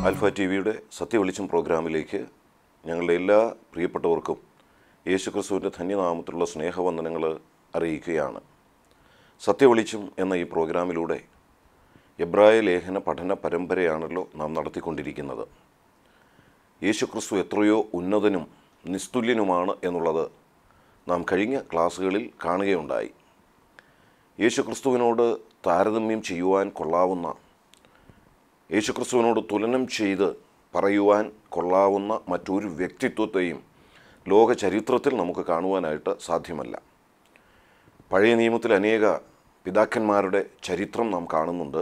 alpha T വിയുടെ സത്യവെളിച്ചം പ്രോഗ്രാമിലേക്ക് ഞങ്ങളുടെ എല്ലാ പ്രിയപ്പെട്ടവർക്കും യേശുക്രിസ്തുവിൻ്റെ ധന്യനാമത്തിലുള്ള സ്നേഹവന്ദനങ്ങൾ അറിയിക്കുകയാണ് സത്യവെളിച്ചം എന്ന ഈ പ്രോഗ്രാമിലൂടെ എബ്രായ ലേഖന പഠന പരമ്പരയാണല്ലോ നാം നടത്തിക്കൊണ്ടിരിക്കുന്നത് യേശുക്രിസ്തു എത്രയോ ഉന്നതനും നിസ്തുല്യനുമാണ് എന്നുള്ളത് നാം കഴിഞ്ഞ ക്ലാസ്സുകളിൽ കാണുകയുണ്ടായി യേശുക്രിസ്തുവിനോട് താരതമ്യം ചെയ്യുവാൻ കൊള്ളാവുന്ന യേശുക്രിസ്തുവിനോട് തുലനം ചെയ്ത് പറയുവാൻ കൊള്ളാവുന്ന മറ്റൊരു വ്യക്തിത്വത്തെയും ലോക ചരിത്രത്തിൽ നമുക്ക് കാണുവാനായിട്ട് സാധ്യമല്ല പഴയ നിയമത്തിൽ അനേക പിതാക്കന്മാരുടെ ചരിത്രം നാം കാണുന്നുണ്ട്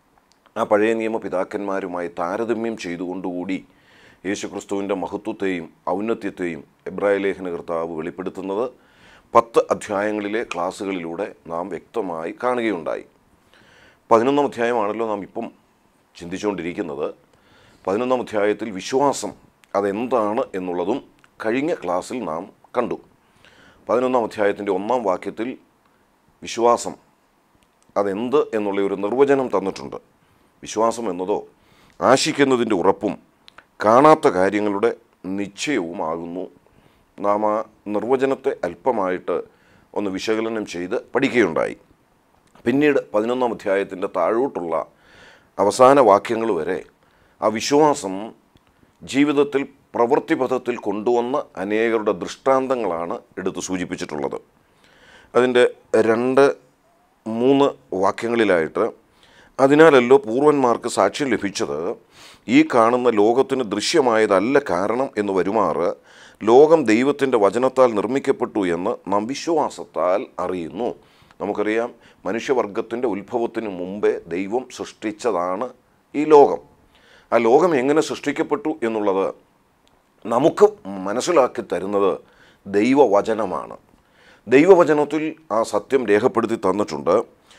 ആ പഴയ നിയമ പിതാക്കന്മാരുമായി താരതമ്യം ചെയ്തുകൊണ്ടുകൂടി യേശുക്രിസ്തുവിൻ്റെ മഹത്വത്തെയും ഔന്നത്യത്തെയും എബ്രായ ലേഖന കർത്താവ് വെളിപ്പെടുത്തുന്നത് പത്ത് അധ്യായങ്ങളിലെ ക്ലാസ്സുകളിലൂടെ നാം വ്യക്തമായി കാണുകയുണ്ടായി പതിനൊന്നാം അധ്യായമാണല്ലോ നാം ഇപ്പം ചിന്തിച്ചുകൊണ്ടിരിക്കുന്നത് പതിനൊന്നാം അധ്യായത്തിൽ വിശ്വാസം അതെന്താണ് എന്നുള്ളതും കഴിഞ്ഞ ക്ലാസ്സിൽ നാം കണ്ടു പതിനൊന്നാം അധ്യായത്തിൻ്റെ ഒന്നാം വാക്യത്തിൽ വിശ്വാസം അതെന്ത് എന്നുള്ള ഒരു നിർവചനം തന്നിട്ടുണ്ട് വിശ്വാസം എന്നതോ ആശിക്കുന്നതിൻ്റെ ഉറപ്പും കാണാത്ത കാര്യങ്ങളുടെ നിശ്ചയവുമാകുന്നു നാം ആ നിർവചനത്തെ അല്പമായിട്ട് ഒന്ന് വിശകലനം ചെയ്ത് പഠിക്കുകയുണ്ടായി പിന്നീട് പതിനൊന്നാം അധ്യായത്തിൻ്റെ താഴോട്ടുള്ള അവസാന വാക്യങ്ങൾ വരെ ആ വിശ്വാസം ജീവിതത്തിൽ പ്രവൃത്തിപഥത്തിൽ കൊണ്ടുവന്ന അനേകരുടെ ദൃഷ്ടാന്തങ്ങളാണ് എടുത്ത് സൂചിപ്പിച്ചിട്ടുള്ളത് അതിൻ്റെ രണ്ട് മൂന്ന് വാക്യങ്ങളിലായിട്ട് അതിനാലല്ലോ പൂർവന്മാർക്ക് സാക്ഷ്യം ലഭിച്ചത് ഈ കാണുന്ന ലോകത്തിന് ദൃശ്യമായതല്ല കാരണം എന്ന് വരുമാറ് ലോകം ദൈവത്തിൻ്റെ വചനത്താൽ നിർമ്മിക്കപ്പെട്ടു എന്ന് നാം വിശ്വാസത്താൽ അറിയുന്നു നമുക്കറിയാം മനുഷ്യവർഗത്തിൻ്റെ ഉത്ഭവത്തിന് മുമ്പേ ദൈവം സൃഷ്ടിച്ചതാണ് ഈ ലോകം ആ ലോകം എങ്ങനെ സൃഷ്ടിക്കപ്പെട്ടു എന്നുള്ളത് നമുക്ക് മനസ്സിലാക്കി തരുന്നത് ദൈവവചനമാണ് ദൈവവചനത്തിൽ ആ സത്യം രേഖപ്പെടുത്തി തന്നിട്ടുണ്ട്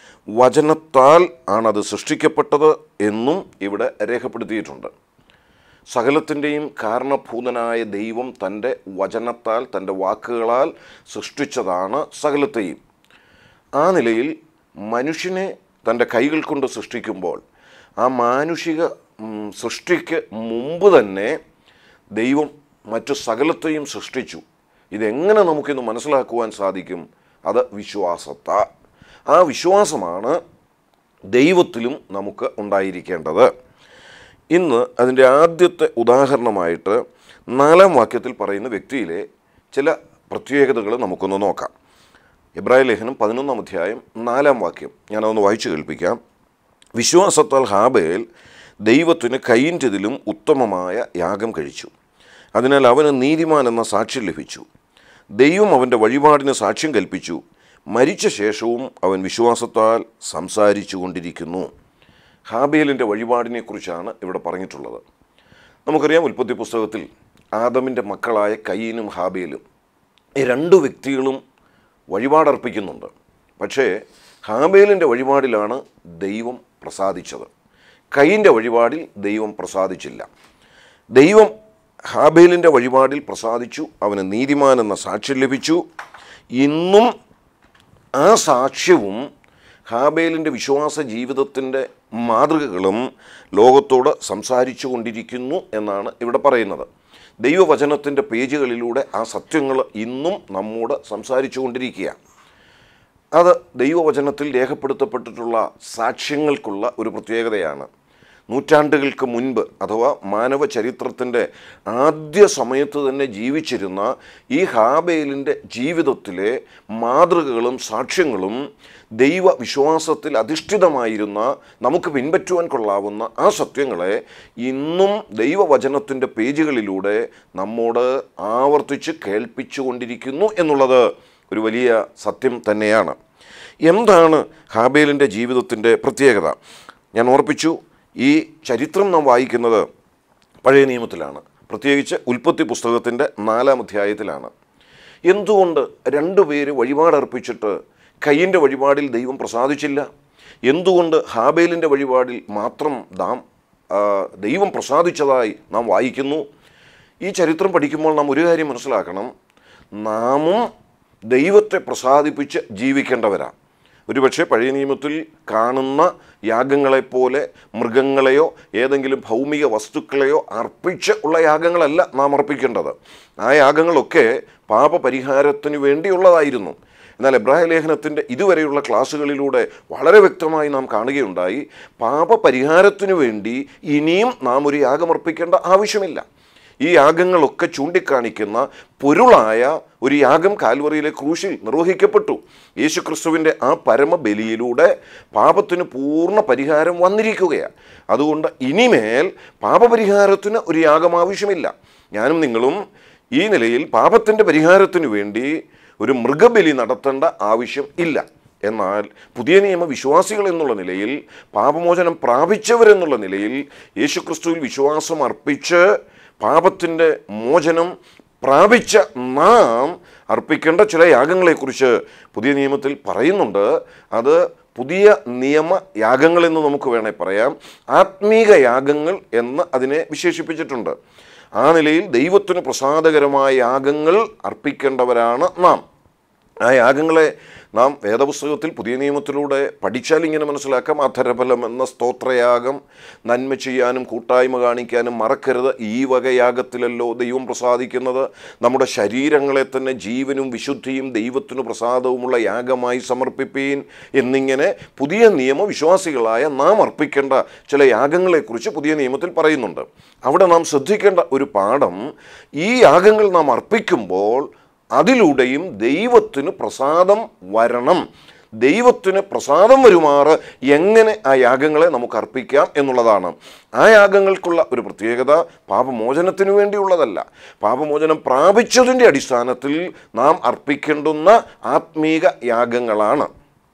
വചനത്താൽ ആണത് സൃഷ്ടിക്കപ്പെട്ടത് എന്നും ഇവിടെ രേഖപ്പെടുത്തിയിട്ടുണ്ട് സകലത്തിൻ്റെയും കാരണഭൂതനായ ദൈവം തൻ്റെ വചനത്താൽ തൻ്റെ വാക്കുകളാൽ സൃഷ്ടിച്ചതാണ് സകലത്തെയും ആ നിലയിൽ മനുഷ്യനെ തൻ്റെ കൈകൾ കൊണ്ട് സൃഷ്ടിക്കുമ്പോൾ ആ മാനുഷിക ഉം, സൃഷ്ടിക്ക് മുമ്പ് തന്നെ ദൈവം മറ്റു സകലത്തെയും സൃഷ്ടിച്ചു ഇതെങ്ങനെ നമുക്കിന്ന് മനസ്സിലാക്കുവാൻ സാധിക്കും അത് വിശ്വാസത്ത ആ വിശ്വാസമാണ് ദൈവത്തിലും നമുക്ക് ഉണ്ടായിരിക്കേണ്ടത് ഇന്ന് അതിൻ്റെ ആദ്യത്തെ ഉദാഹരണമായിട്ട് നാലാം വാക്യത്തിൽ പറയുന്ന വ്യക്തിയിലെ ചില പ്രത്യേകതകൾ നമുക്കൊന്ന് നോക്കാം ഇബ്രാഹിം ലേഖനം പതിനൊന്നാം അധ്യായം നാലാം വാക്യം ഞാനതൊന്ന് വായിച്ചു കേൾപ്പിക്കാം വിശ്വാസത്താൽ ഹാബേൽ ദൈവത്തിന് കൈയിൻ്റെതിലും ഉത്തമമായ യാഗം കഴിച്ചു അതിനാൽ അവന് നീതിമാൻ എന്ന സാക്ഷ്യം ലഭിച്ചു ദൈവം അവൻ്റെ വഴിപാടിന് സാക്ഷ്യം കൽപ്പിച്ചു മരിച്ച ശേഷവും അവൻ വിശ്വാസത്താൽ സംസാരിച്ചു കൊണ്ടിരിക്കുന്നു ഹാബേലിൻ്റെ വഴിപാടിനെക്കുറിച്ചാണ് ഇവിടെ പറഞ്ഞിട്ടുള്ളത് നമുക്കറിയാം ഉൽപ്പത്തി പുസ്തകത്തിൽ ആദമിൻ്റെ മക്കളായ കയ്യനും ഹാബേലും ഈ രണ്ട് വ്യക്തികളും വഴിപാടർപ്പിക്കുന്നുണ്ട് പക്ഷേ ഹാബേലിൻ്റെ വഴിപാടിലാണ് ദൈവം പ്രസാദിച്ചത് കയ്യിൻ്റെ വഴിപാടിൽ ദൈവം പ്രസാദിച്ചില്ല ദൈവം ഹാബേലിൻ്റെ വഴിപാടിൽ പ്രസാദിച്ചു അവന് നീതിമാൻ എന്ന സാക്ഷ്യം ലഭിച്ചു ഇന്നും ആ സാക്ഷ്യവും ഹാബേലിൻ്റെ വിശ്വാസ ജീവിതത്തിൻ്റെ മാതൃകകളും ലോകത്തോട് സംസാരിച്ചു കൊണ്ടിരിക്കുന്നു എന്നാണ് ഇവിടെ പറയുന്നത് ദൈവവചനത്തിൻ്റെ പേജുകളിലൂടെ ആ സത്യങ്ങൾ ഇന്നും നമ്മോട് സംസാരിച്ചു കൊണ്ടിരിക്കുക അത് ദൈവവചനത്തിൽ രേഖപ്പെടുത്തപ്പെട്ടിട്ടുള്ള സാക്ഷ്യങ്ങൾക്കുള്ള ഒരു പ്രത്യേകതയാണ് നൂറ്റാണ്ടുകൾക്ക് മുൻപ് അഥവാ മാനവ ചരിത്രത്തിൻ്റെ ആദ്യ സമയത്ത് തന്നെ ജീവിച്ചിരുന്ന ഈ ഹാബേലിൻ്റെ ജീവിതത്തിലെ മാതൃകകളും സാക്ഷ്യങ്ങളും ദൈവവിശ്വാസത്തിൽ അധിഷ്ഠിതമായിരുന്ന നമുക്ക് പിൻപറ്റുവാൻ കൊള്ളാവുന്ന ആ സത്യങ്ങളെ ഇന്നും ദൈവവചനത്തിൻ്റെ പേജുകളിലൂടെ നമ്മോട് ആവർത്തിച്ച് കേൾപ്പിച്ചുകൊണ്ടിരിക്കുന്നു എന്നുള്ളത് ഒരു വലിയ സത്യം തന്നെയാണ് എന്താണ് ഹാബേലിൻ്റെ ജീവിതത്തിൻ്റെ പ്രത്യേകത ഞാൻ ഓർപ്പിച്ചു ഈ ചരിത്രം നാം വായിക്കുന്നത് പഴയ നിയമത്തിലാണ് പ്രത്യേകിച്ച് ഉൽപ്പത്തി പുസ്തകത്തിൻ്റെ നാലാം അധ്യായത്തിലാണ് എന്തുകൊണ്ട് രണ്ടുപേര് വഴിപാടർപ്പിച്ചിട്ട് കയ്യിൻ്റെ വഴിപാടിൽ ദൈവം പ്രസാദിച്ചില്ല എന്തുകൊണ്ട് ഹാബേലിൻ്റെ വഴിപാടിൽ മാത്രം നാം ആ, ദൈവം പ്രസാദിച്ചതായി നാം വായിക്കുന്നു ഈ ചരിത്രം പഠിക്കുമ്പോൾ നാം ഒരു കാര്യം മനസ്സിലാക്കണം നാമും ദൈവത്തെ പ്രസാദിപ്പിച്ച് ജീവിക്കേണ്ടവരാണ് ഒരുപക്ഷെ പഴയ നിയമത്തിൽ കാണുന്ന യാഗങ്ങളെപ്പോലെ മൃഗങ്ങളെയോ ഏതെങ്കിലും ഭൗമിക വസ്തുക്കളെയോ അർപ്പിച്ച് ഉള്ള യാഗങ്ങളല്ല നാം അർപ്പിക്കേണ്ടത് ആ യാഗങ്ങളൊക്കെ പാപപരിഹാരത്തിന് വേണ്ടിയുള്ളതായിരുന്നു എന്നാൽ എബ്രാഹിം ലേഖനത്തിൻ്റെ ഇതുവരെയുള്ള ക്ലാസ്സുകളിലൂടെ വളരെ വ്യക്തമായി നാം കാണുകയുണ്ടായി പാപപരിഹാരത്തിനു വേണ്ടി ഇനിയും നാം ഒരു യാഗമർപ്പിക്കേണ്ട ആവശ്യമില്ല ഈ യാഗങ്ങളൊക്കെ ചൂണ്ടിക്കാണിക്കുന്ന പൊരുളായ ഒരു യാഗം കാൽവറിയിലെ ക്രൂശിൽ നിർവഹിക്കപ്പെട്ടു യേശുക്രിസ്തുവിൻ്റെ ആ പരമബലിയിലൂടെ പാപത്തിന് പൂർണ്ണ പരിഹാരം വന്നിരിക്കുകയാണ് അതുകൊണ്ട് ഇനിമേൽ പാപപരിഹാരത്തിന് ഒരു യാഗം ആവശ്യമില്ല ഞാനും നിങ്ങളും ഈ നിലയിൽ പാപത്തിൻ്റെ പരിഹാരത്തിനു വേണ്ടി ഒരു മൃഗബലി നടത്തേണ്ട ആവശ്യം ഇല്ല എന്നാൽ പുതിയ നിയമ വിശ്വാസികൾ എന്നുള്ള നിലയിൽ പാപമോചനം പ്രാപിച്ചവരെന്നുള്ള നിലയിൽ യേശുക്രിസ്തുവിൽ വിശ്വാസം അർപ്പിച്ച് പാപത്തിൻ്റെ മോചനം പ്രാപിച്ച നാം അർപ്പിക്കേണ്ട ചില യാഗങ്ങളെക്കുറിച്ച് പുതിയ നിയമത്തിൽ പറയുന്നുണ്ട് അത് പുതിയ നിയമ യാഗങ്ങളെന്ന് നമുക്ക് വേണേൽ പറയാം ആത്മീക യാഗങ്ങൾ എന്ന് അതിനെ വിശേഷിപ്പിച്ചിട്ടുണ്ട് ആ നിലയിൽ ദൈവത്തിന് പ്രസാദകരമായ യാഗങ്ങൾ അർപ്പിക്കേണ്ടവരാണ് നാം ആ യാഗങ്ങളെ നാം വേദപുസ്തകത്തിൽ പുതിയ നിയമത്തിലൂടെ പഠിച്ചാൽ ഇങ്ങനെ മനസ്സിലാക്കാം അധരഫലം എന്ന സ്തോത്രയാഗം നന്മ ചെയ്യാനും കൂട്ടായ്മ കാണിക്കാനും മറക്കരുത് ഈ വക യാഗത്തിലല്ലോ ദൈവം പ്രസാദിക്കുന്നത് നമ്മുടെ ശരീരങ്ങളെ തന്നെ ജീവനും വിശുദ്ധിയും ദൈവത്തിനു പ്രസാദവുമുള്ള യാഗമായി സമർപ്പിപ്പീൻ എന്നിങ്ങനെ പുതിയ നിയമ വിശ്വാസികളായ നാം അർപ്പിക്കേണ്ട ചില യാഗങ്ങളെക്കുറിച്ച് പുതിയ നിയമത്തിൽ പറയുന്നുണ്ട് അവിടെ നാം ശ്രദ്ധിക്കേണ്ട ഒരു പാഠം ഈ യാഗങ്ങൾ നാം അർപ്പിക്കുമ്പോൾ അതിലൂടെയും ദൈവത്തിന് പ്രസാദം വരണം ദൈവത്തിന് പ്രസാദം വരുമാറ് എങ്ങനെ ആ യാഗങ്ങളെ നമുക്ക് അർപ്പിക്കാം എന്നുള്ളതാണ് ആ യാഗങ്ങൾക്കുള്ള ഒരു പ്രത്യേകത പാപമോചനത്തിന് വേണ്ടിയുള്ളതല്ല പാപമോചനം പ്രാപിച്ചതിൻ്റെ അടിസ്ഥാനത്തിൽ നാം അർപ്പിക്കേണ്ടുന്ന ആത്മീക യാഗങ്ങളാണ്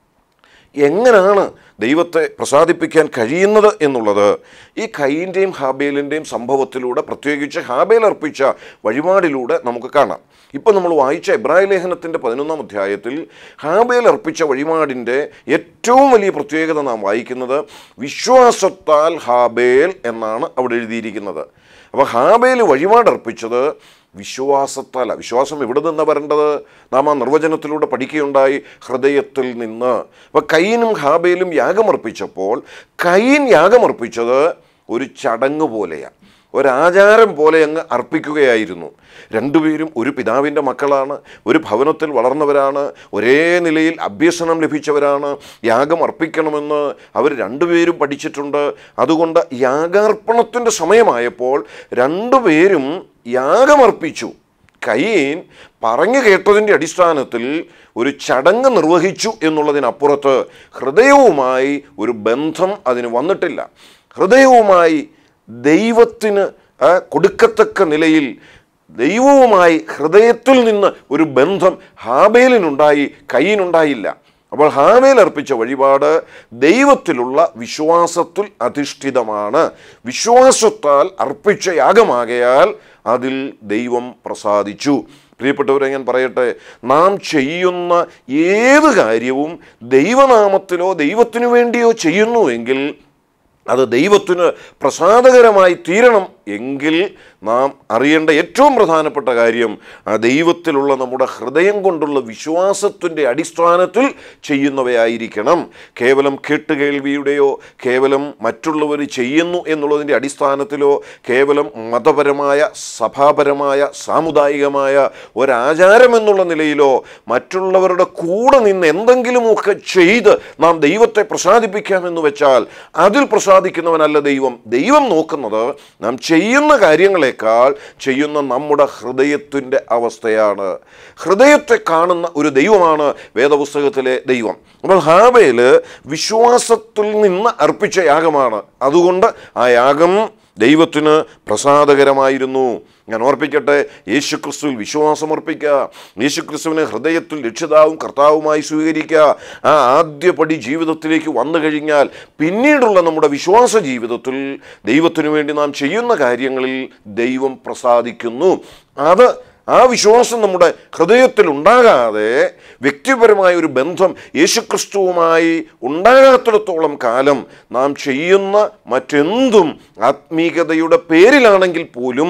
എങ്ങനെയാണ് ദൈവത്തെ പ്രസാദിപ്പിക്കാൻ കഴിയുന്നത് എന്നുള്ളത് ഈ കൈൻ്റെയും ഹാബേലിൻ്റെയും സംഭവത്തിലൂടെ പ്രത്യേകിച്ച് ഹാബേൽ അർപ്പിച്ച വഴിപാടിലൂടെ നമുക്ക് കാണാം ഇപ്പം നമ്മൾ വായിച്ച എബ്രാഹിം ലേഖനത്തിൻ്റെ പതിനൊന്നാം അധ്യായത്തിൽ ഹാബേൽ അർപ്പിച്ച വഴിപാടിൻ്റെ ഏറ്റവും വലിയ പ്രത്യേകത നാം വായിക്കുന്നത് വിശ്വാസത്താൽ ഹാബേൽ എന്നാണ് അവിടെ എഴുതിയിരിക്കുന്നത് അപ്പോൾ ഹാബേൽ വഴിപാടർപ്പിച്ചത് വിശ്വാസത്താല വിശ്വാസം എവിടെ നിന്ന് വരേണ്ടത് നാം ആ നിർവചനത്തിലൂടെ പഠിക്കുകയുണ്ടായി ഹൃദയത്തിൽ നിന്ന് അപ്പോൾ കയ്യനും ഹാബേലും യാഗമർപ്പിച്ചപ്പോൾ കയ്യൻ യാഗമർപ്പിച്ചത് ഒരു ചടങ്ങ് പോലെയാണ് ഒരാചാരം പോലെ അങ്ങ് അർപ്പിക്കുകയായിരുന്നു രണ്ടുപേരും ഒരു പിതാവിൻ്റെ മക്കളാണ് ഒരു ഭവനത്തിൽ വളർന്നവരാണ് ഒരേ നിലയിൽ അഭ്യസനം ലഭിച്ചവരാണ് യാഗം അർപ്പിക്കണമെന്ന് അവർ രണ്ടുപേരും പഠിച്ചിട്ടുണ്ട് അതുകൊണ്ട് യാഗാർപ്പണത്തിൻ്റെ സമയമായപ്പോൾ രണ്ടുപേരും യാഗമർപ്പിച്ചു കയ്യീൻ പറഞ്ഞു കേട്ടതിൻ്റെ അടിസ്ഥാനത്തിൽ ഒരു ചടങ്ങ് നിർവഹിച്ചു എന്നുള്ളതിനപ്പുറത്ത് ഹൃദയവുമായി ഒരു ബന്ധം അതിന് വന്നിട്ടില്ല ഹൃദയവുമായി ദൈവത്തിന് ആ, കൊടുക്കത്തക്ക നിലയിൽ ദൈവവുമായി ഹൃദയത്തിൽ നിന്ന് ഒരു ബന്ധം ഹാബേലിനുണ്ടായി കയ്യിനുണ്ടായില്ല അപ്പോൾ ഹാബേൽ അർപ്പിച്ച വഴിപാട് ദൈവത്തിലുള്ള വിശ്വാസത്തിൽ അധിഷ്ഠിതമാണ് വിശ്വാസത്താൽ അർപ്പിച്ച യാഗമാകയാൽ അതിൽ ദൈവം പ്രസാദിച്ചു പ്രിയപ്പെട്ടവരെ ഞാൻ പറയട്ടെ നാം ചെയ്യുന്ന ഏത് കാര്യവും ദൈവനാമത്തിലോ ദൈവത്തിനു വേണ്ടിയോ ചെയ്യുന്നുവെങ്കിൽ അത് ദൈവത്തിന് പ്രസാദകരമായി തീരണം എങ്കിൽ നാം അറിയേണ്ട ഏറ്റവും പ്രധാനപ്പെട്ട കാര്യം ആ ദൈവത്തിലുള്ള നമ്മുടെ ഹൃദയം കൊണ്ടുള്ള വിശ്വാസത്തിൻ്റെ അടിസ്ഥാനത്തിൽ ചെയ്യുന്നവയായിരിക്കണം കേവലം കേട്ടുകേൾവിയുടെയോ കേവലം മറ്റുള്ളവർ ചെയ്യുന്നു എന്നുള്ളതിൻ്റെ അടിസ്ഥാനത്തിലോ കേവലം മതപരമായ സഭാപരമായ സാമുദായികമായ ഒരാചാരം എന്നുള്ള നിലയിലോ മറ്റുള്ളവരുടെ കൂടെ നിന്ന് എന്തെങ്കിലുമൊക്കെ ചെയ്ത് നാം ദൈവത്തെ പ്രസാദിപ്പിക്കാമെന്ന് വെച്ചാൽ അതിൽ പ്രസാദിക്കുന്നവനല്ല ദൈവം ദൈവം നോക്കുന്നത് നാം ചെയ്യുന്ന കാര്യങ്ങളെക്കാൾ ചെയ്യുന്ന നമ്മുടെ ഹൃദയത്തിൻ്റെ അവസ്ഥയാണ് ഹൃദയത്തെ കാണുന്ന ഒരു ദൈവമാണ് വേദപുസ്തകത്തിലെ ദൈവം അപ്പോൾ ഹാബേല് വിശ്വാസത്തിൽ നിന്ന് അർപ്പിച്ച യാഗമാണ് അതുകൊണ്ട് ആ യാഗം ദൈവത്തിന് പ്രസാദകരമായിരുന്നു ഞാൻ ഓർപ്പിക്കട്ടെ യേശുക്രിസ്തുവിൽ വിശ്വാസമർപ്പിക്കുക യേശുക്രിസ്തുവിനെ ഹൃദയത്തിൽ രക്ഷിതാവും കർത്താവുമായി സ്വീകരിക്കുക ആ ആദ്യപടി ജീവിതത്തിലേക്ക് വന്നു കഴിഞ്ഞാൽ പിന്നീടുള്ള നമ്മുടെ വിശ്വാസ ജീവിതത്തിൽ ദൈവത്തിനു വേണ്ടി നാം ചെയ്യുന്ന കാര്യങ്ങളിൽ ദൈവം പ്രസാദിക്കുന്നു അത് ആ വിശ്വാസം നമ്മുടെ ഹൃദയത്തിൽ ഉണ്ടാകാതെ വ്യക്തിപരമായ ഒരു ബന്ധം യേശുക്രിസ്തുവുമായി ഉണ്ടാകാത്തിടത്തോളം കാലം നാം ചെയ്യുന്ന മറ്റെന്തും ആത്മീകതയുടെ പേരിലാണെങ്കിൽ പോലും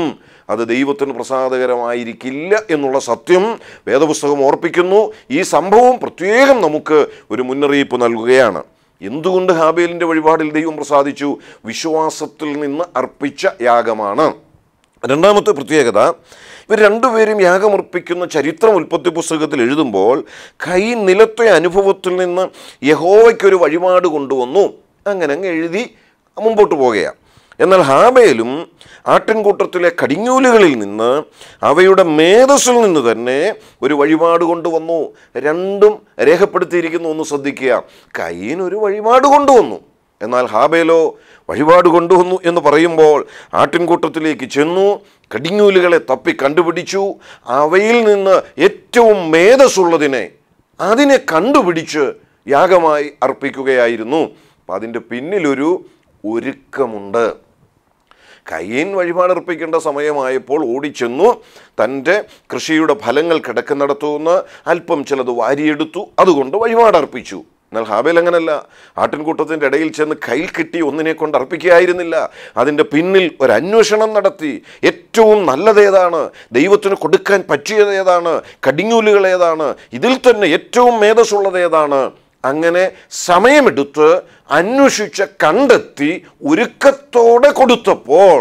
അത് ദൈവത്തിന് പ്രസാദകരമായിരിക്കില്ല എന്നുള്ള സത്യം വേദപുസ്തകം ഓർപ്പിക്കുന്നു ഈ സംഭവം പ്രത്യേകം നമുക്ക് ഒരു മുന്നറിയിപ്പ് നൽകുകയാണ് എന്തുകൊണ്ട് ഹാബേലിൻ്റെ വഴിപാടിൽ ദൈവം പ്രസാദിച്ചു വിശ്വാസത്തിൽ നിന്ന് അർപ്പിച്ച യാഗമാണ് രണ്ടാമത്തെ പ്രത്യേകത ഇവർ രണ്ടുപേരും യാഗമർപ്പിക്കുന്ന ചരിത്രം ഉൽപ്പത്തി പുസ്തകത്തിൽ എഴുതുമ്പോൾ കൈ നിലത്തെ അനുഭവത്തിൽ നിന്ന് യഹോവയ്ക്കൊരു വഴിപാട് കൊണ്ടുവന്നു അങ്ങനെ അങ്ങ് എഴുതി മുമ്പോട്ട് പോകുകയാണ് എന്നാൽ ഹാബേലും ആട്ടിൻകൂട്ടത്തിലെ കടിഞ്ഞൂലുകളിൽ നിന്ന് അവയുടെ മേധസ്സിൽ നിന്ന് തന്നെ ഒരു വഴിപാട് കൊണ്ടുവന്നു രണ്ടും രേഖപ്പെടുത്തിയിരിക്കുന്നു ഒന്ന് ശ്രദ്ധിക്കുക കയ്യിന് ഒരു വഴിപാട് കൊണ്ടുവന്നു എന്നാൽ ഹാബേലോ വഴിപാട് കൊണ്ടുവന്നു എന്ന് പറയുമ്പോൾ ആട്ടിൻകൂട്ടത്തിലേക്ക് ചെന്നു കടിഞ്ഞൂലുകളെ തപ്പി കണ്ടുപിടിച്ചു അവയിൽ നിന്ന് ഏറ്റവും മേധസ്സുള്ളതിനെ അതിനെ കണ്ടുപിടിച്ച് യാഗമായി അർപ്പിക്കുകയായിരുന്നു അപ്പം അതിൻ്റെ പിന്നിലൊരു ഒരുക്കമുണ്ട് കയ്യൻ വഴിപാടർപ്പിക്കേണ്ട സമയമായപ്പോൾ ഓടിച്ചെന്നു തൻ്റെ കൃഷിയുടെ ഫലങ്ങൾ കിടക്കുന്നിടത്തുനിന്ന് അല്പം ചിലത് വാരിയെടുത്തു അതുകൊണ്ട് വഴിപാടർപ്പിച്ചു എന്നാൽ ഹാബേൽ അങ്ങനല്ല ആട്ടിൻകൂട്ടത്തിൻ്റെ ഇടയിൽ ചെന്ന് കയ്യിൽ കിട്ടി ഒന്നിനെ കൊണ്ട് അർപ്പിക്കുകയായിരുന്നില്ല അതിൻ്റെ പിന്നിൽ ഒരു അന്വേഷണം നടത്തി ഏറ്റവും നല്ലതേതാണ് ദൈവത്തിന് കൊടുക്കാൻ പറ്റിയത് ഏതാണ് കടിഞ്ഞൂലുകൾ ഏതാണ് ഇതിൽ തന്നെ ഏറ്റവും മേധസ്സുള്ളത് ഏതാണ് അങ്ങനെ സമയമെടുത്ത് അന്വേഷിച്ച് കണ്ടെത്തി ഒരുക്കത്തോടെ കൊടുത്തപ്പോൾ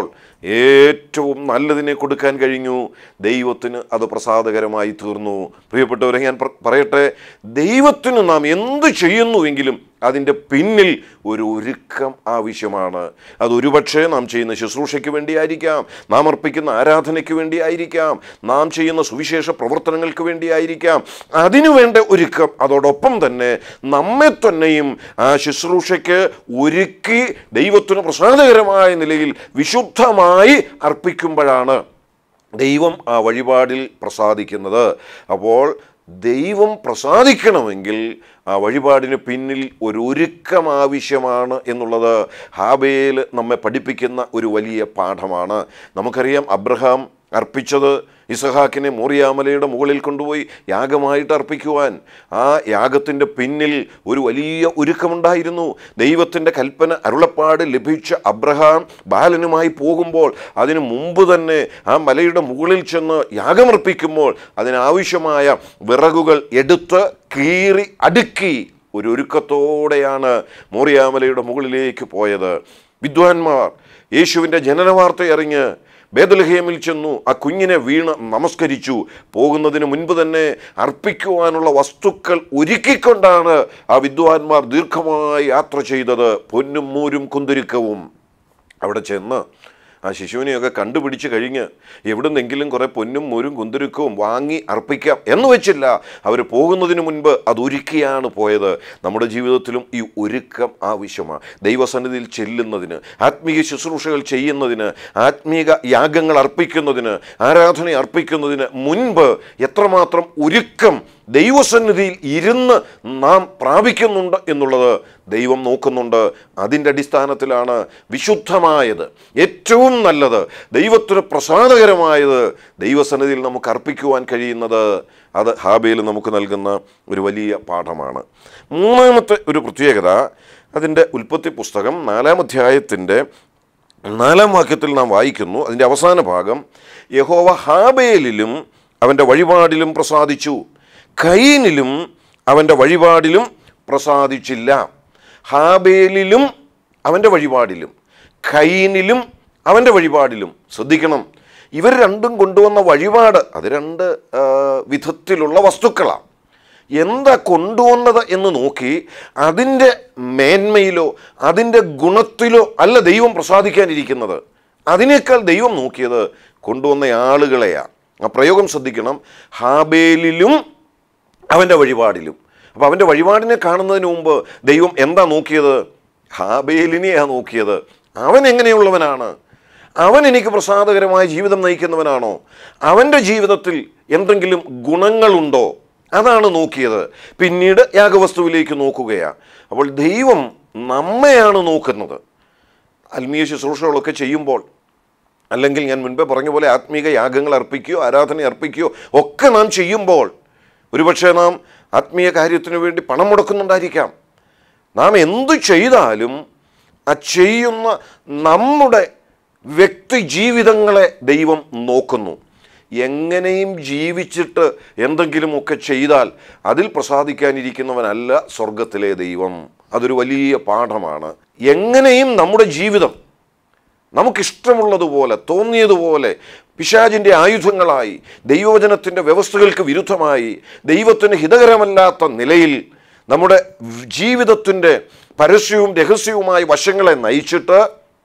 ഏറ്റവും നല്ലതിനെ കൊടുക്കാൻ കഴിഞ്ഞു ദൈവത്തിന് അത് പ്രസാദകരമായി തീർന്നു പ്രിയപ്പെട്ടവരെ ഞാൻ പ്ര- പറയട്ടെ ദൈവത്തിന് നാം എന്ത് ചെയ്യുന്നുവെങ്കിലും അതിൻ്റെ പിന്നിൽ ഒരു ഒരുക്കം ആവശ്യമാണ് അത് ഒരുപക്ഷെ നാം ചെയ്യുന്ന ശുശ്രൂഷയ്ക്ക് വേണ്ടിയായിരിക്കാം നാം അർപ്പിക്കുന്ന ആരാധനയ്ക്ക് വേണ്ടിയായിരിക്കാം നാം ചെയ്യുന്ന സുവിശേഷ പ്രവർത്തനങ്ങൾക്ക് വേണ്ടിയായിരിക്കാം അതിനു വേണ്ട ഒരുക്കം അതോടൊപ്പം തന്നെ നമ്മെ തന്നെയും ആ ശുശ്രൂഷയ്ക്ക് ഒരുക്കി ദൈവത്തിന് പ്രസാദകരമായ നിലയിൽ വിശുദ്ധമായി അർപ്പിക്കുമ്പോഴാണ് ദൈവം ആ വഴിപാടിൽ പ്രസാദിക്കുന്നത് അപ്പോൾ ദൈവം പ്രസാദിക്കണമെങ്കിൽ ആ വഴിപാടിന് പിന്നിൽ ഒരു ഒരുക്കം ആവശ്യമാണ് എന്നുള്ളത് ഹാബേൽ നമ്മെ പഠിപ്പിക്കുന്ന ഒരു വലിയ പാഠമാണ് നമുക്കറിയാം അബ്രഹാം അർപ്പിച്ചത് ഇസഹാക്കിനെ മോറിയാമലയുടെ മുകളിൽ കൊണ്ടുപോയി യാഗമായിട്ട് അർപ്പിക്കുവാൻ ആ യാഗത്തിൻ്റെ പിന്നിൽ ഒരു വലിയ ഒരുക്കമുണ്ടായിരുന്നു ദൈവത്തിൻ്റെ കൽപ്പന അരുളപ്പാട് ലഭിച്ച അബ്രഹാം ബാലനുമായി പോകുമ്പോൾ അതിനു മുമ്പ് തന്നെ ആ മലയുടെ മുകളിൽ ചെന്ന് യാഗമർപ്പിക്കുമ്പോൾ അതിനാവശ്യമായ വിറകുകൾ എടുത്ത് കീറി അടുക്കി ഒരു ഒരുക്കത്തോടെയാണ് മോറിയാമലയുടെ മുകളിലേക്ക് പോയത് വിദ്വാൻമാർ യേശുവിൻ്റെ ജനനവാർത്ത അറിഞ്ഞ് ബേദലഹേമിൽ ചെന്നു ആ കുഞ്ഞിനെ വീണ് നമസ്കരിച്ചു പോകുന്നതിന് മുൻപ് തന്നെ അർപ്പിക്കുവാനുള്ള വസ്തുക്കൾ ഒരുക്കിക്കൊണ്ടാണ് ആ വിദ്വാൻമാർ ദീർഘമായി യാത്ര ചെയ്തത് പൊന്നും മൂരും കുന്തിരുക്കവും അവിടെ ചെന്ന് ആ ശിശുവിനെയൊക്കെ കണ്ടുപിടിച്ച് കഴിഞ്ഞ് എവിടുന്നെങ്കിലും കുറേ പൊന്നും മൂരും കുന്തിരുക്കവും വാങ്ങി അർപ്പിക്കാം എന്ന് വെച്ചില്ല അവർ പോകുന്നതിന് മുൻപ് അത് ഒരുക്കിയാണ് പോയത് നമ്മുടെ ജീവിതത്തിലും ഈ ഒരുക്കം ആവശ്യമാണ് ദൈവസന്നിധിയിൽ ചെല്ലുന്നതിന് ആത്മീയ ശുശ്രൂഷകൾ ചെയ്യുന്നതിന് ആത്മീക യാഗങ്ങൾ അർപ്പിക്കുന്നതിന് ആരാധന അർപ്പിക്കുന്നതിന് മുൻപ് എത്രമാത്രം ഒരുക്കം ദൈവസന്നിധിയിൽ ഇരുന്ന് നാം പ്രാപിക്കുന്നുണ്ട് എന്നുള്ളത് ദൈവം നോക്കുന്നുണ്ട് അതിൻ്റെ അടിസ്ഥാനത്തിലാണ് വിശുദ്ധമായത് ഏറ്റവും നല്ലത് ദൈവത്തിന് പ്രസാദകരമായത് ദൈവസന്നിധിയിൽ നമുക്ക് അർപ്പിക്കുവാൻ കഴിയുന്നത് അത് ഹാബേൽ നമുക്ക് നൽകുന്ന ഒരു വലിയ പാഠമാണ് മൂന്നാമത്തെ ഒരു പ്രത്യേകത അതിൻ്റെ ഉൽപ്പത്തി പുസ്തകം നാലാം അധ്യായത്തിൻ്റെ നാലാം വാക്യത്തിൽ നാം വായിക്കുന്നു അതിൻ്റെ അവസാന ഭാഗം യഹോവ ഹാബേലിലും അവൻ്റെ വഴിപാടിലും പ്രസാദിച്ചു കൈനിലും അവൻ്റെ വഴിപാടിലും പ്രസാദിച്ചില്ല ഹാബേലിലും അവൻ്റെ വഴിപാടിലും കൈനിലും അവൻ്റെ വഴിപാടിലും ശ്രദ്ധിക്കണം ഇവർ രണ്ടും കൊണ്ടുവന്ന വഴിപാട് അത് രണ്ട് ആ, വിധത്തിലുള്ള വസ്തുക്കളാണ് എന്താ കൊണ്ടുവന്നത് എന്ന് നോക്കി അതിൻ്റെ മേന്മയിലോ അതിൻ്റെ ഗുണത്തിലോ അല്ല ദൈവം പ്രസാദിക്കാനിരിക്കുന്നത് അതിനേക്കാൾ ദൈവം നോക്കിയത് കൊണ്ടുവന്ന ആളുകളെയാണ് ആ പ്രയോഗം ശ്രദ്ധിക്കണം ഹാബേലിലും അവൻ്റെ വഴിപാടിലും അപ്പോൾ അവൻ്റെ വഴിപാടിനെ കാണുന്നതിന് മുമ്പ് ദൈവം എന്താ നോക്കിയത് ഹാബേലിനെയാണ് നോക്കിയത് അവൻ എങ്ങനെയുള്ളവനാണ് അവൻ എനിക്ക് പ്രസാദകരമായ ജീവിതം നയിക്കുന്നവനാണോ അവൻ്റെ ജീവിതത്തിൽ എന്തെങ്കിലും ഗുണങ്ങളുണ്ടോ അതാണ് നോക്കിയത് പിന്നീട് യാഗവസ്തുവിലേക്ക് നോക്കുകയാണ് അപ്പോൾ ദൈവം നമ്മെയാണ് നോക്കുന്നത് ആത്മീയ ശുശ്രൂഷകളൊക്കെ ചെയ്യുമ്പോൾ അല്ലെങ്കിൽ ഞാൻ മുൻപേ പറഞ്ഞ പോലെ ആത്മീക യാഗങ്ങൾ അർപ്പിക്കുകയോ ആരാധന അർപ്പിക്കുകയോ ഒക്കെ നാം ചെയ്യുമ്പോൾ ഒരുപക്ഷെ നാം ആത്മീയ കാര്യത്തിന് വേണ്ടി പണം മുടക്കുന്നുണ്ടായിരിക്കാം നാം എന്തു ചെയ്താലും ആ ചെയ്യുന്ന നമ്മുടെ വ്യക്തി ജീവിതങ്ങളെ ദൈവം നോക്കുന്നു എങ്ങനെയും ജീവിച്ചിട്ട് എന്തെങ്കിലുമൊക്കെ ചെയ്താൽ അതിൽ പ്രസാദിക്കാനിരിക്കുന്നവനല്ല സ്വർഗത്തിലെ ദൈവം അതൊരു വലിയ പാഠമാണ് എങ്ങനെയും നമ്മുടെ ജീവിതം നമുക്കിഷ്ടമുള്ളതുപോലെ തോന്നിയതുപോലെ പിശാചിൻ്റെ ആയുധങ്ങളായി ദൈവവചനത്തിൻ്റെ വ്യവസ്ഥകൾക്ക് വിരുദ്ധമായി ദൈവത്തിന് ഹിതകരമല്ലാത്ത നിലയിൽ നമ്മുടെ ജീവിതത്തിൻ്റെ പരസ്യവും രഹസ്യവുമായ വശങ്ങളെ നയിച്ചിട്ട്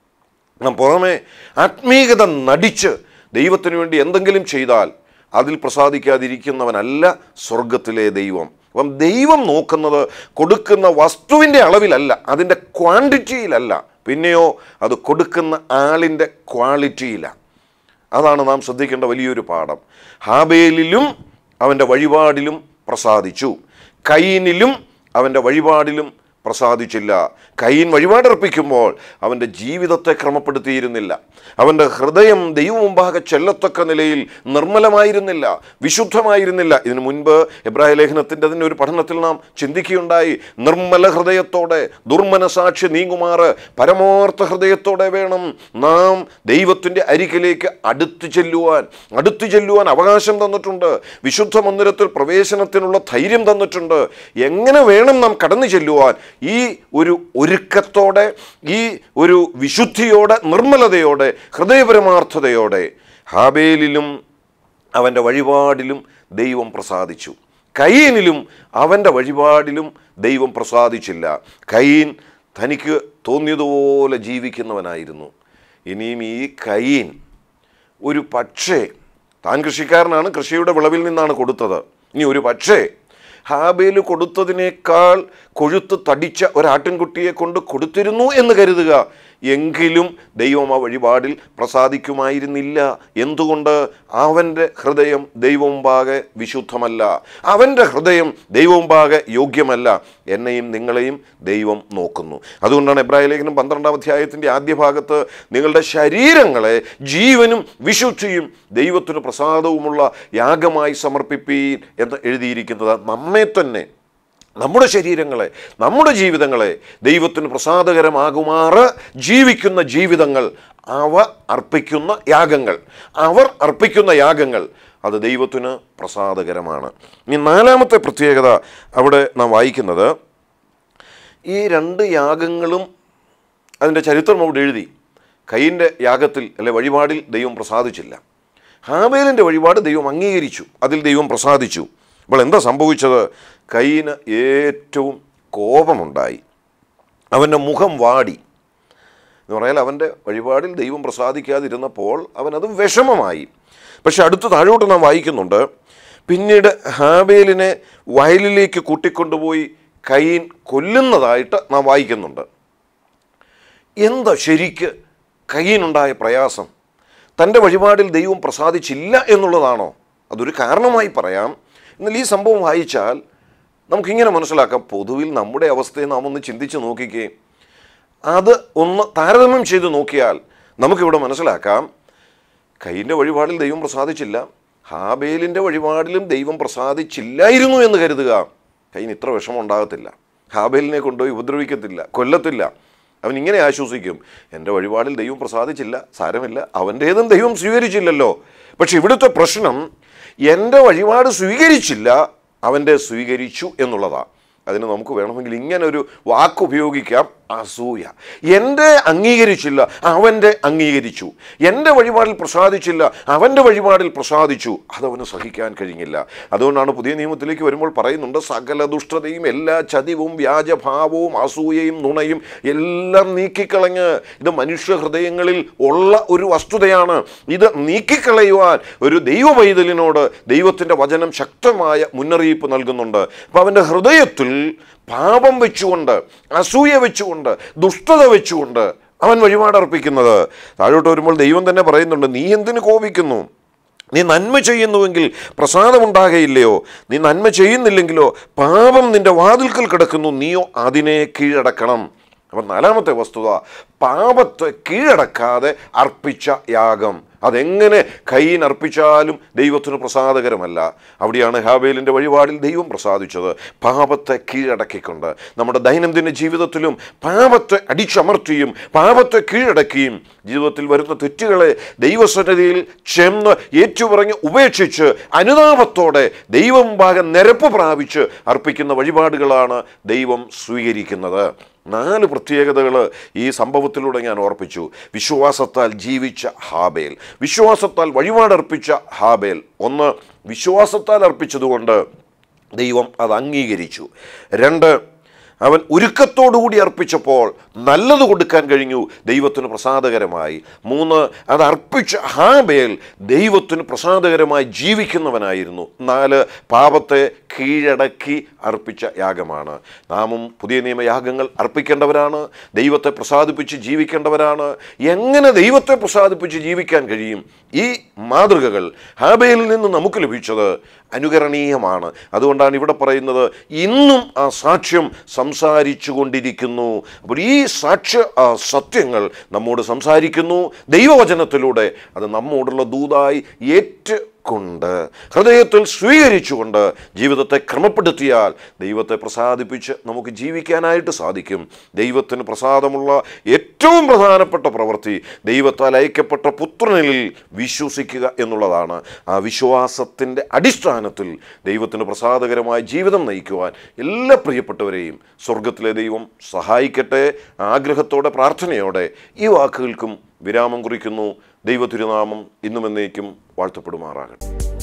നാം പുറമെ ആത്മീയത നടിച്ച് ദൈവത്തിന് വേണ്ടി എന്തെങ്കിലും ചെയ്താൽ അതിൽ പ്രസാദിക്കാതിരിക്കുന്നവനല്ല സ്വർഗത്തിലെ ദൈവം അപ്പം ദൈവം നോക്കുന്നത് കൊടുക്കുന്ന വസ്തുവിൻ്റെ അളവിലല്ല അതിൻ്റെ ക്വാണ്ടിറ്റിയിലല്ല പിന്നെയോ അത് കൊടുക്കുന്ന ആളിൻ്റെ ക്വാളിറ്റിയിലാണ് അതാണ് നാം ശ്രദ്ധിക്കേണ്ട വലിയൊരു പാഠം ഹാബേലിലും അവൻ്റെ വഴിപാടിലും പ്രസാദിച്ചു കയ്യനിലും അവൻ്റെ വഴിപാടിലും പ്രസാദിച്ചില്ല കയ്യൻ വഴിപാടർപ്പിക്കുമ്പോൾ അവൻ്റെ ജീവിതത്തെ ക്രമപ്പെടുത്തിയിരുന്നില്ല അവൻ്റെ ഹൃദയം ദൈവം മുമ്പാകെ ചെല്ലത്തക്ക നിലയിൽ നിർമ്മലമായിരുന്നില്ല വിശുദ്ധമായിരുന്നില്ല ഇതിനു മുൻപ് എബ്രാഹിം ലേഖനത്തിൻ്റെ തന്നെ ഒരു പഠനത്തിൽ നാം ചിന്തിക്കുകയുണ്ടായി നിർമ്മല ഹൃദയത്തോടെ ദുർമനസാക്ഷി നീങ്ങുമാറ് പരമാർത്ഥ ഹൃദയത്തോടെ വേണം നാം ദൈവത്തിൻ്റെ അരികിലേക്ക് അടുത്തു ചെല്ലുവാൻ അടുത്തു ചെല്ലുവാൻ അവകാശം തന്നിട്ടുണ്ട് വിശുദ്ധ മന്ദിരത്തിൽ പ്രവേശനത്തിനുള്ള ധൈര്യം തന്നിട്ടുണ്ട് എങ്ങനെ വേണം നാം കടന്നു ചെല്ലുവാൻ ഈ ഒരു ഒരുക്കത്തോടെ ഈ ഒരു വിശുദ്ധിയോടെ നിർമ്മലതയോടെ ഹൃദയപരമാർത്ഥതയോടെ ഹാബേലിലും അവൻ്റെ വഴിപാടിലും ദൈവം പ്രസാദിച്ചു കയ്യനിലും അവൻ്റെ വഴിപാടിലും ദൈവം പ്രസാദിച്ചില്ല കയ്യൻ തനിക്ക് തോന്നിയതുപോലെ ജീവിക്കുന്നവനായിരുന്നു ഇനിയും ഈ കയ്യൻ ഒരു പക്ഷേ താൻ കൃഷിക്കാരനാണ് കൃഷിയുടെ വിളവിൽ നിന്നാണ് കൊടുത്തത് ഇനി ഒരു പക്ഷേ ഹാബേൽ കൊടുത്തതിനേക്കാൾ കൊഴുത്ത് തടിച്ച ഒരാട്ടിൻകുട്ടിയെ കൊണ്ട് കൊടുത്തിരുന്നു എന്ന് കരുതുക എങ്കിലും ദൈവം ആ വഴിപാടിൽ പ്രസാദിക്കുമായിരുന്നില്ല എന്തുകൊണ്ട് അവൻ്റെ ഹൃദയം ദൈവമുമ്പാകെ വിശുദ്ധമല്ല അവൻ്റെ ഹൃദയം ദൈവമുമ്പാകെ യോഗ്യമല്ല എന്നെയും നിങ്ങളെയും ദൈവം നോക്കുന്നു അതുകൊണ്ടാണ് എബ്രാഹിം ലേഖനം പന്ത്രണ്ടാം അധ്യായത്തിൻ്റെ ആദ്യ ഭാഗത്ത് നിങ്ങളുടെ ശരീരങ്ങളെ ജീവനും വിശുദ്ധിയും ദൈവത്തിന് പ്രസാദവുമുള്ള യാഗമായി സമർപ്പിപ്പീൻ എന്ന് എഴുതിയിരിക്കുന്നത് നമ്മെ തന്നെ നമ്മുടെ ശരീരങ്ങളെ നമ്മുടെ ജീവിതങ്ങളെ ദൈവത്തിന് പ്രസാദകരമാകുമാറ് ജീവിക്കുന്ന ജീവിതങ്ങൾ അവ അർപ്പിക്കുന്ന യാഗങ്ങൾ അവർ അർപ്പിക്കുന്ന യാഗങ്ങൾ അത് ദൈവത്തിന് പ്രസാദകരമാണ് ഇനി നാലാമത്തെ പ്രത്യേകത അവിടെ നാം വായിക്കുന്നത് ഈ രണ്ട് യാഗങ്ങളും അതിൻ്റെ ചരിത്രം അവിടെ എഴുതി കൈയിൻ്റെ യാഗത്തിൽ അല്ലെ വഴിപാടിൽ ദൈവം പ്രസാദിച്ചില്ല ഹാബേലിൻ്റെ വഴിപാട് ദൈവം അംഗീകരിച്ചു അതിൽ ദൈവം പ്രസാദിച്ചു അപ്പോൾ എന്താ സംഭവിച്ചത് കയ്യിന് ഏറ്റവും കോപമുണ്ടായി അവൻ്റെ മുഖം വാടി എന്ന് പറഞ്ഞാൽ അവൻ്റെ വഴിപാടിൽ ദൈവം പ്രസാദിക്കാതിരുന്നപ്പോൾ അവനത് വിഷമമായി പക്ഷെ അടുത്ത് താഴോട്ട് നാം വായിക്കുന്നുണ്ട് പിന്നീട് ഹാബേലിനെ വയലിലേക്ക് കൂട്ടിക്കൊണ്ടുപോയി കയ്യൻ കൊല്ലുന്നതായിട്ട് നാം വായിക്കുന്നുണ്ട് എന്താ ശരിക്ക് കയ്യനുണ്ടായ പ്രയാസം തൻ്റെ വഴിപാടിൽ ദൈവം പ്രസാദിച്ചില്ല എന്നുള്ളതാണോ അതൊരു കാരണമായി പറയാം എന്നാൽ ഈ സംഭവം വായിച്ചാൽ നമുക്കിങ്ങനെ മനസ്സിലാക്കാം പൊതുവിൽ നമ്മുടെ അവസ്ഥയെ നാം ഒന്ന് ചിന്തിച്ച് നോക്കിക്കേ അത് ഒന്ന് താരതമ്യം ചെയ്ത് നോക്കിയാൽ നമുക്കിവിടെ മനസ്സിലാക്കാം കൈയിൻ്റെ വഴിപാടിൽ ദൈവം പ്രസാദിച്ചില്ല ഹാബേലിൻ്റെ വഴിപാടിലും ദൈവം പ്രസാദിച്ചില്ലായിരുന്നു എന്ന് കരുതുക കയ്യിന് ഇത്ര വിഷമം ഉണ്ടാകത്തില്ല ഹാബേലിനെ കൊണ്ടുപോയി ഉപദ്രവിക്കത്തില്ല കൊല്ലത്തില്ല അവൻ ഇങ്ങനെ ആശ്വസിക്കും എൻ്റെ വഴിപാടിൽ ദൈവം പ്രസാദിച്ചില്ല സാരമില്ല അവൻ്റേതും ദൈവം സ്വീകരിച്ചില്ലല്ലോ പക്ഷെ ഇവിടുത്തെ പ്രശ്നം എൻ്റെ വഴിപാട് സ്വീകരിച്ചില്ല അവൻ്റെ സ്വീകരിച്ചു എന്നുള്ളതാണ് അതിന് നമുക്ക് വേണമെങ്കിൽ ഇങ്ങനെ ഒരു വാക്ക് ഉപയോഗിക്കാം അസൂയ എൻ്റെ അംഗീകരിച്ചില്ല അവൻ്റെ അംഗീകരിച്ചു എൻ്റെ വഴിപാടിൽ പ്രസാദിച്ചില്ല അവൻ്റെ വഴിപാടിൽ പ്രസാദിച്ചു അതവന് സഹിക്കാൻ കഴിഞ്ഞില്ല അതുകൊണ്ടാണ് പുതിയ നിയമത്തിലേക്ക് വരുമ്പോൾ പറയുന്നുണ്ട് സകല ദുഷ്ടതയും എല്ലാ ചതിവും വ്യാജഭാവവും അസൂയയും നുണയും എല്ലാം നീക്കിക്കളഞ്ഞ് ഇത് മനുഷ്യ ഹൃദയങ്ങളിൽ ഉള്ള ഒരു വസ്തുതയാണ് ഇത് നീക്കിക്കളയുവാൻ ഒരു ദൈവ പൈതലിനോട് ദൈവത്തിൻ്റെ വചനം ശക്തമായ മുന്നറിയിപ്പ് നൽകുന്നുണ്ട് അപ്പം അവൻ്റെ ഹൃദയത്തിൽ പാപം വെച്ചുകൊണ്ട് അസൂയ വെച്ചുകൊണ്ട് ദുഷ്ടത വെച്ചുകൊണ്ട് അവൻ വഴിപാടർപ്പിക്കുന്നത് താഴോട്ട് വരുമ്പോൾ ദൈവം തന്നെ പറയുന്നുണ്ട് നീ എന്തിനു കോപിക്കുന്നു നീ നന്മ ചെയ്യുന്നുവെങ്കിൽ പ്രസാദമുണ്ടാകയില്ലയോ നീ നന്മ ചെയ്യുന്നില്ലെങ്കിലോ പാപം നിന്റെ വാതിൽക്കൽ കിടക്കുന്നു നീയോ അതിനെ കീഴടക്കണം അപ്പം നാലാമത്തെ വസ്തുത പാപത്തെ കീഴടക്കാതെ അർപ്പിച്ച യാഗം അതെങ്ങനെ കൈയിൻ അർപ്പിച്ചാലും ദൈവത്തിന് പ്രസാദകരമല്ല അവിടെയാണ് ഹാബേലിൻ്റെ വഴിപാടിൽ ദൈവം പ്രസാദിച്ചത് പാപത്തെ കീഴടക്കിക്കൊണ്ട് നമ്മുടെ ദൈനംദിന ജീവിതത്തിലും പാപത്തെ അടിച്ചമർത്തിയും പാപത്തെ കീഴടക്കിയും ജീവിതത്തിൽ വരുന്ന തെറ്റുകളെ ദൈവസന്നിധിയിൽ ചെന്ന് ഏറ്റുപറഞ്ഞ് ഉപേക്ഷിച്ച് അനുതാപത്തോടെ ദൈവം ഭാഗം നിരപ്പ് പ്രാപിച്ച് അർപ്പിക്കുന്ന വഴിപാടുകളാണ് ദൈവം സ്വീകരിക്കുന്നത് നാല് പ്രത്യേകതകൾ ഈ സംഭവത്തിലൂടെ ഞാൻ ഓർപ്പിച്ചു വിശ്വാസത്താൽ ജീവിച്ച ഹാബേൽ വിശ്വാസത്താൽ വഴിപാടർപ്പിച്ച ഹാബേൽ ഒന്ന് വിശ്വാസത്താൽ അർപ്പിച്ചതുകൊണ്ട് ദൈവം അത് അംഗീകരിച്ചു രണ്ട് അവൻ ഒരുക്കത്തോടുകൂടി അർപ്പിച്ചപ്പോൾ നല്ലത് കൊടുക്കാൻ കഴിഞ്ഞു ദൈവത്തിന് പ്രസാദകരമായി മൂന്ന് അത് അർപ്പിച്ച ഹാബേൽ ദൈവത്തിന് പ്രസാദകരമായി ജീവിക്കുന്നവനായിരുന്നു നാല് പാപത്തെ കീഴടക്കി അർപ്പിച്ച യാഗമാണ് നാമും പുതിയ നിയമയാഗങ്ങൾ അർപ്പിക്കേണ്ടവരാണ് ദൈവത്തെ പ്രസാദിപ്പിച്ച് ജീവിക്കേണ്ടവരാണ് എങ്ങനെ ദൈവത്തെ പ്രസാദിപ്പിച്ച് ജീവിക്കാൻ കഴിയും ഈ മാതൃകകൾ ഹാബേലിൽ നിന്ന് നമുക്ക് ലഭിച്ചത് അനുകരണീയമാണ് അതുകൊണ്ടാണ് ഇവിടെ പറയുന്നത് ഇന്നും ആ സാക്ഷ്യം സംസാരിച്ചു കൊണ്ടിരിക്കുന്നു അപ്പോൾ ഈ സാക്ഷ്യ ആ, സത്യങ്ങൾ നമ്മോട് സംസാരിക്കുന്നു ദൈവവചനത്തിലൂടെ അത് നമ്മോടുള്ള ദൂതായി ഏറ്റ് കൊണ്ട് ഹൃദയത്തിൽ സ്വീകരിച്ചുകൊണ്ട് ജീവിതത്തെ ക്രമപ്പെടുത്തിയാൽ ദൈവത്തെ പ്രസാദിപ്പിച്ച് നമുക്ക് ജീവിക്കാനായിട്ട് സാധിക്കും ദൈവത്തിന് പ്രസാദമുള്ള ഏറ്റവും പ്രധാനപ്പെട്ട പ്രവൃത്തി ദൈവത്താൽ അയക്കപ്പെട്ട പുത്രനിൽ വിശ്വസിക്കുക എന്നുള്ളതാണ് ആ വിശ്വാസത്തിൻ്റെ അടിസ്ഥാനത്തിൽ ദൈവത്തിന് പ്രസാദകരമായ ജീവിതം നയിക്കുവാൻ എല്ലാ പ്രിയപ്പെട്ടവരെയും സ്വർഗത്തിലെ ദൈവം സഹായിക്കട്ടെ ആഗ്രഹത്തോടെ പ്രാർത്ഥനയോടെ ഈ വാക്കുകൾക്കും വിരാമം കുറിക്കുന്നു ദൈവ തിരുനാമം ഇന്നും എന്നേക്കും വാഴ്ത്തപ്പെടുമാറാകട്ടെ